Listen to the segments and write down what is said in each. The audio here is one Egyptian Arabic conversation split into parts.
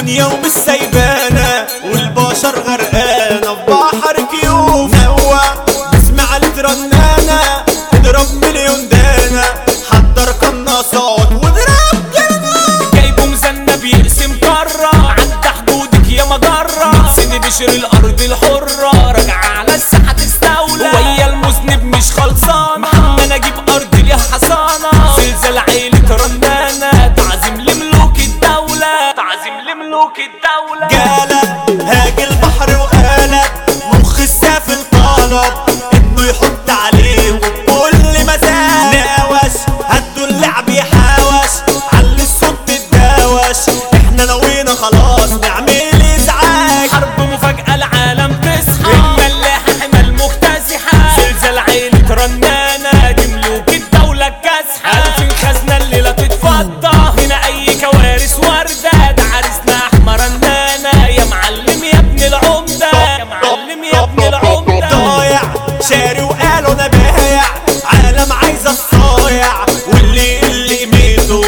الدنيا ومش سايبانا والبشر غرقانة في بحر كيوف نوى اسمع الترنانة اضرب مليون دانا حضر قناصات واضرب جنة جايبه مذنب يقسم قارة عدى حدودك يا مجرة سن بشر الأرض الحرة راجعة على الساحة تستولى ويا المذنب مش خلصانة محمد أجيب أرض ليها حصانة زلزال عيلة رنانة تعظيم لملوك الدولة تعظيم لملوك الدولة جالة هاجي البحر وقالك مخ السافل طلب انه يحط عليه وبكل مزاج ناوش هدوا اللعب يحاوش علي الصوت تتداوش احنا نوينا خلاص نعمل ازعاج حرب مفاجأة العالم تصحى الملاحة حمل مكتسحة زلزال عيلة رنانة دي ملوك الدولة الكاسحة ألفين خزنة الليلة تتفضى هنا أي كوارث واردة ده عريسنا أحمر رنانة يا معلم يا ابن العمدة يا معلم يا ابن العمدة ضايع شاري وقالوا انا بايع عالم عايزه الصايع واللي اللي قيمته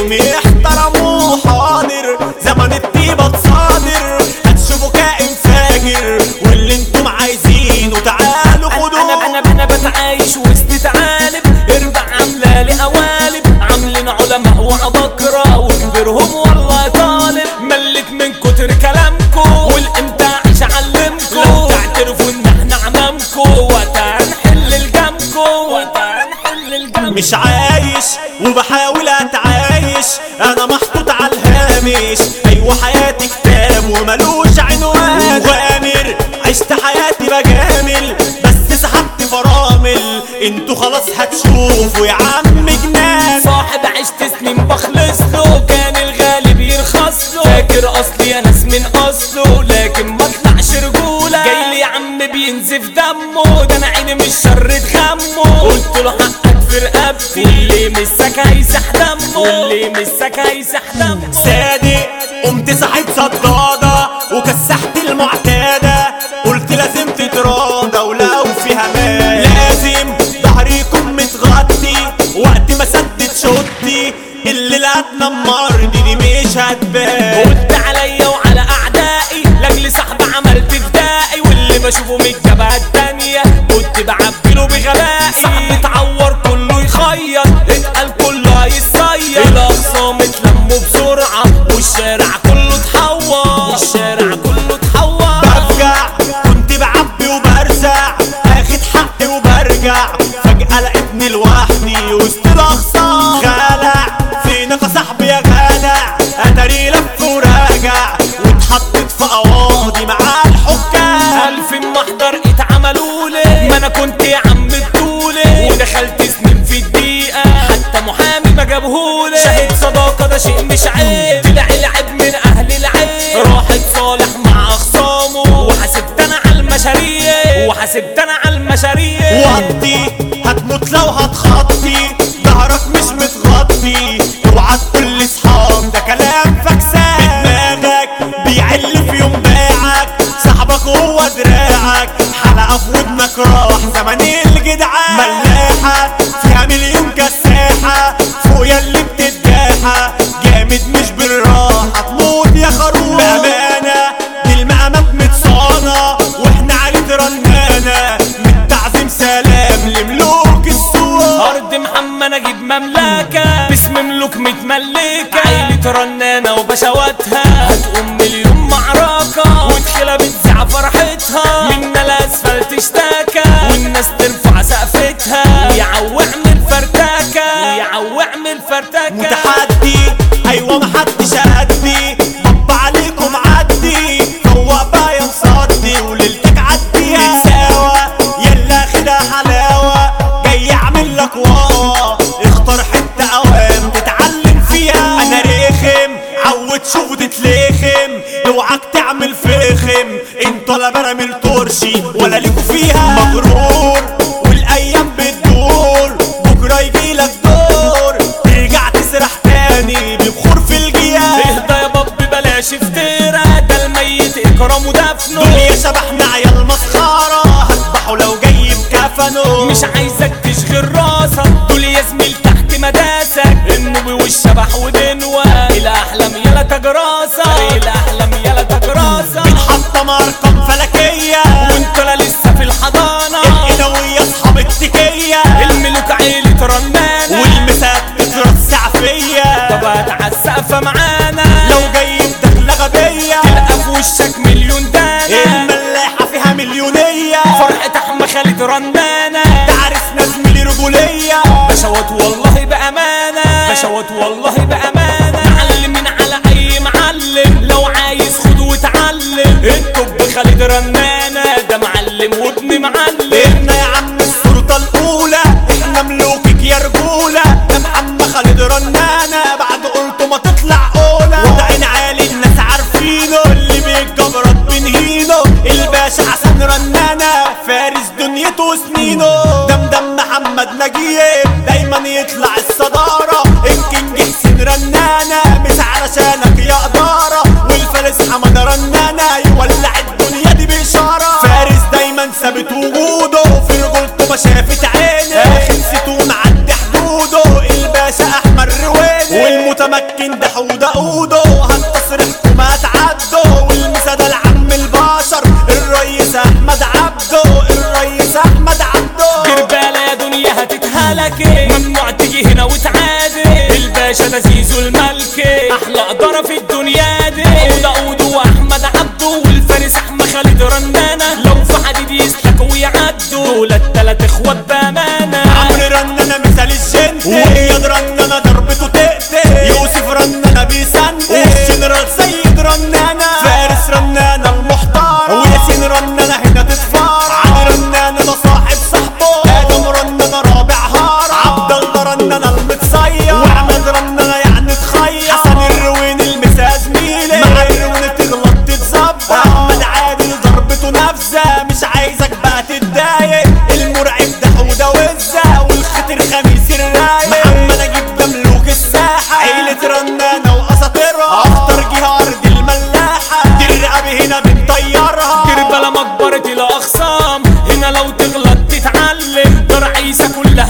محترموه حاضر زمن الطيبه تصادر هتشوفوا كائن فاجر واللي انتم عايزينه تعالوا انا خدوه انا انا بتعايش وسط تعالب اربع عامله لي قوالب عاملين علماء وعباقرة وكبرهم والله طالب ملت من كتر كلامكو والامتى عيش اعلمكو لو تعترفوا ان احنا عمامكو وقتها نحل الجامكو وقتها نحل الجامكو مش عايش وبحاول اتعايش انا محطوط على الهامش ايوه حياتي كتاب وملوش عنوان وامر عشت حياتي بجامل بس سحبت فرامل انتوا خلاص هتشوفوا يا عم جنان صاحب عشت سنين بخلص له كان الغالب يرخص له فاكر اصلي يا ناس من اصله لكن ما طلعش رجوله جاي لي يا عم بينزف دمه ده انا عيني مش شر غمه قلت له حقك في رقبتي واللي مسك هيسح دمه واللي مسك هيسح دمه صادق قمت صاحب صدادة وكسحت المعتادة قلت لازم تتراضى ولو فيها مال لازم ظهري يكون متغطي وقت ما سدت شوطي اللي لا تنمر دي, دي مش هتبان قلت عليا وعلى اعدائي لاجل صاحب عملت فدائي واللي بشوفه من الجبهه التانيه كنت بعبله بغبائي صاحب اتعور كله يخيط اتقل كله هيصير الاخصام اتلموا بسرعه والشارع كله اتحور والشارع كله اتحور برجع كنت بعبي وبرزع اخد حقي وبرجع فجأة لقيتني لوحدي وسط الاخصام خالع فينك يا صاحبي يا خالع اتاري لف وراجع واتحطيت في قواضي مع الحكام ألف محضر اتعملوا لي ما انا كنت يا عم بطولي ودخلت سنين في الدقيقة حتى محامي ما جابهولي شهد صداقة ده شيء مش عيب طلع العيب من أهل العيب راحت صالح مع أخصامه وحاسبت أنا على المشاريع وحاسبت أنا على المشاريع وطي هتموت لو هتخطي ظهرك مش متغطي اوعى تقول اصحاب ده كلام فكسان بدماغك بيعل في يوم باعك صاحبك هو دراعك حلقه في ودنك راح زمن الجدعان ملاحه فيها مليون كساحه فوق اللي بتتجاحى جامد مش بالراحه تموت يا خروف بامانه دي المقامات متصانه واحنا عليه رنانه من تعظيم سلام لملوك السوق أرض محمد أجيب مملكة باسم ملوك متملكة عيلة رنانة وبشواتها هتقوم مليون معركة وتخيلة بتزع فرحتها منا الأسفلت اشتكى والناس ترفع سقفتها ويعوع من فرتكة ويعوع من فرتكة متحدي ايوه محدش قدي طب عليكم عدي هو بقى مصدي وليلتك عدي نتساوى يلا خدها حلاوه جاي اعمل لك واوا اختار حته اوام تتعلم فيها انا رخم عود شوف تتلخم اوعك تعمل فخم انت ولا برامل ترشي ولا ليكوا فيها مغرور والايام بتدور بكره يجيلك دور ترجع تسرح تاني ببخور في الجيال اهدى يا باب بلاش افترا ده الميت اكرام ودفنه دنيا شبحنا عيال مسخرة هذبحوا لو جاي بكفنه مش عايزك تشغل راسك دول يا زميل تحت مداسك النوبي والشبح ودنوة الى احلام يلا تاج راسك طريق الاحلام يلا تجراسة بنحطم ارقام فلكيه وانتوا لا لسه في الحضانة القناوية اصحاب التكيه الملوك عيلة رنانة والمسات بترصع فيا طب هتعسقفة معانا لو جاي بدخلة غبية تلقى في وشك مليون دانا الملاحة فيها مليونية فرحة احمد خالد رنانة ده عرسنا زميلي رجولية بشوات والله بأمانة بشوات والله بأمانة معلمين على أي معلم لو عايز خد وتعلم الطب خالد رنانة ده معلم وابن معلم احنا يا عم السلطة الأولى احنا ملوكك يا رجولة ده محمد خالد رنانة بعد قلته ما تطلع أولى وضعين عالي الناس عارفينه اللي بيتجبرد بنهينه الباشا حسن رنانة فارس دنيته وسنينه دمدم محمد نجيب دايما يطلع الصدارة الكينج حسين رنانة مش علشانك يا إدارة والفارس حمد رنانة يولع الدنيا دي بإشارة فارس دايما ثابت وجوده في رجولته ما شافت عينه خمسته معدي حدوده الباشا احمد رويني والمتمكن ده حوده قوده هالتصريح ما تعدوا والمسا ده العم البشر الريس احمد عبده الريس احمد عبده كربالة يا دنيا هتتهلكي ممنوع تيجي هنا وتعادي الباشا ده زيزو الملكي احلى قدرة في الدنيا دي وداود واحمد عبده والفارس احمد خالد رنانة لو في حديد يسلكوا ويعدوا دول التلات اخوات بامانة عمرو رننا مثال الجنت واياد رننا ضربته تقتل يوسف رننا بيسند والجنرال سيد رننا فارس رننا المحترم وياسين رننا هنا تتفار علي رننا ده صاحب صاحبه ادم رننا رابع هارة عبد الله رننا المتصير واحمد رننا يعني تخير حسن الروين المسا زميلي مع الروين تغلط تتظبط احمد عادل ضربته نفسه مش عايزك بقى تتضايق المرعب ده حوده وزه والخطر خميس الرايق محمد اجيب ده ملوك الساحه عيله رنانه واساطيرها اخطر جهه ارض الملاحه دي الرقابه هنا بنطيرها كربلة مقبرة الأخصام هنا لو تغلط تتعلم دار عيسى كلها